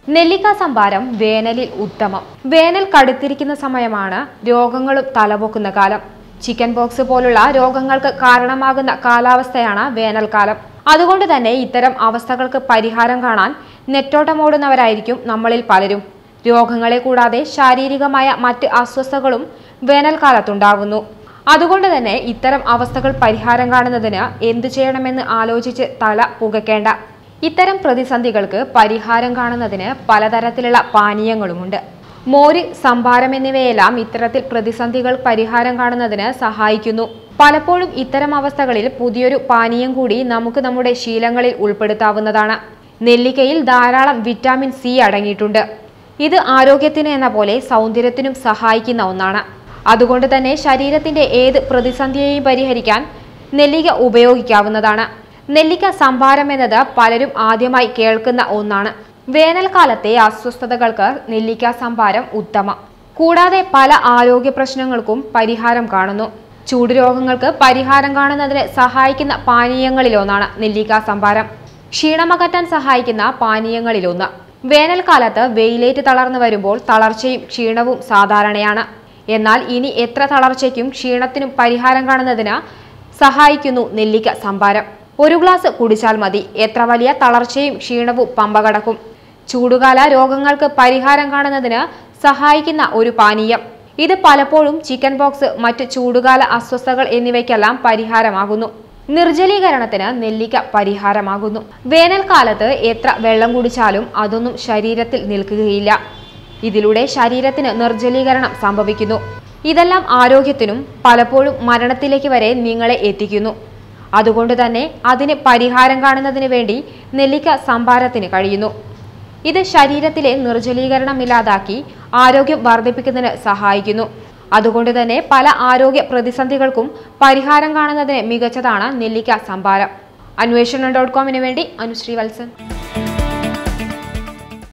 നെല്ലിക്ക സംഭാരം വേനലിൽ ഉത്തമം വേനൽ കടുത്തിരിക്കുന്ന സമയമാണ് രോഗങ്ങളും തലപൊക്കുന്ന കാലം ചിക്കൻ പോക്സ് പോലുള്ള രോഗങ്ങൾക്ക് കാരണമാകുന്ന കാലാവസ്ഥയാണ് വേനൽക്കാലം അതുകൊണ്ട് തന്നെ ഇത്തരം അവസ്ഥകൾക്ക് പരിഹാരം കാണാൻ നെറ്റോട്ടമോടുന്നവരായിരിക്കും നമ്മളിൽ പലരും രോഗങ്ങളെ കൂടാതെ ശാരീരികമായ മറ്റ് അസ്വസ്ഥതകളും വേനൽക്കാലത്തുണ്ടാകുന്നു അതുകൊണ്ട് തന്നെ ഇത്തരം അവസ്ഥകൾ പരിഹാരം കാണുന്നതിന് എന്തു ചെയ്യണമെന്ന് ആലോചിച്ച് തല പുകയ്ക്കേണ്ട ഇത്തരം പ്രതിസന്ധികൾക്ക് പരിഹാരം കാണുന്നതിന് പലതരത്തിലുള്ള പാനീയങ്ങളുമുണ്ട് മോര് സംഭാരം എന്നിവയെല്ലാം ഇത്തരത്തിൽ പ്രതിസന്ധികൾ പരിഹാരം കാണുന്നതിന് സഹായിക്കുന്നു പലപ്പോഴും ഇത്തരം അവസ്ഥകളിൽ പുതിയൊരു പാനീയം കൂടി നമുക്ക് നമ്മുടെ ശീലങ്ങളിൽ ഉൾപ്പെടുത്താവുന്നതാണ് നെല്ലിക്കയിൽ ധാരാളം വിറ്റാമിൻ സി അടങ്ങിയിട്ടുണ്ട് ഇത് ആരോഗ്യത്തിന് എന്ന പോലെ സൗന്ദര്യത്തിനും സഹായിക്കുന്ന ഒന്നാണ് അതുകൊണ്ട് തന്നെ ശരീരത്തിന്റെ ഏത് പ്രതിസന്ധിയെയും പരിഹരിക്കാൻ നെല്ലിക്ക ഉപയോഗിക്കാവുന്നതാണ് നെല്ലിക്ക സംഭാരം എന്നത് പലരും ആദ്യമായി കേൾക്കുന്ന ഒന്നാണ് വേനൽക്കാലത്തെ അസ്വസ്ഥതകൾക്ക് നെല്ലിക്ക സംഭാരം ഉത്തമം കൂടാതെ പല ആരോഗ്യ പ്രശ്നങ്ങൾക്കും പരിഹാരം കാണുന്നു ചൂട് രോഗങ്ങൾക്ക് പരിഹാരം കാണുന്നതിന് സഹായിക്കുന്ന പാനീയങ്ങളിലൊന്നാണ് നെല്ലിക്ക സംഭാരം ക്ഷീണമകറ്റാൻ സഹായിക്കുന്ന പാനീയങ്ങളിലൊന്ന് വേനൽക്കാലത്ത് വെയിലേറ്റ് തളർന്നു വരുമ്പോൾ തളർച്ചയും ക്ഷീണവും സാധാരണയാണ് എന്നാൽ ഇനി എത്ര തളർച്ചയ്ക്കും ക്ഷീണത്തിനും പരിഹാരം കാണുന്നതിന് സഹായിക്കുന്നു നെല്ലിക്ക സംഭാരം ഒരു ഗ്ലാസ് കുടിച്ചാൽ മതി എത്ര വലിയ തളർച്ചയും ക്ഷീണവും പമ്പ കടക്കും ചൂടുകാല രോഗങ്ങൾക്ക് പരിഹാരം കാണുന്നതിന് സഹായിക്കുന്ന ഒരു പാനീയം ഇത് പലപ്പോഴും ചിക്കൻ പോക്സ് മറ്റ് ചൂടുകാല അസ്വസ്ഥതകൾ എന്നിവയ്ക്കെല്ലാം പരിഹാരമാകുന്നു നിർജ്ജലീകരണത്തിന് നെല്ലിക്ക പരിഹാരമാകുന്നു വേനൽക്കാലത്ത് എത്ര വെള്ളം കുടിച്ചാലും അതൊന്നും ശരീരത്തിൽ നിൽക്കുകയില്ല ഇതിലൂടെ ശരീരത്തിന് നിർജ്ജലീകരണം സംഭവിക്കുന്നു ഇതെല്ലാം ആരോഗ്യത്തിനും പലപ്പോഴും മരണത്തിലേക്ക് വരെ നിങ്ങളെ എത്തിക്കുന്നു അതുകൊണ്ട് തന്നെ അതിന് പരിഹാരം കാണുന്നതിന് വേണ്ടി നെല്ലിക്ക സംഭാരത്തിന് കഴിയുന്നു ഇത് ശരീരത്തിലെ നിർജ്ജലീകരണം ഇല്ലാതാക്കി ആരോഗ്യം വർദ്ധിപ്പിക്കുന്നതിന് സഹായിക്കുന്നു അതുകൊണ്ട് തന്നെ പല ആരോഗ്യ പ്രതിസന്ധികൾക്കും പരിഹാരം കാണുന്നതിന് മികച്ചതാണ് നെല്ലിക്ക സംഭാരം അന്വേഷണം ഡോട്ട് കോമിന് വേണ്ടി അനുശ്രീ വത്സൻ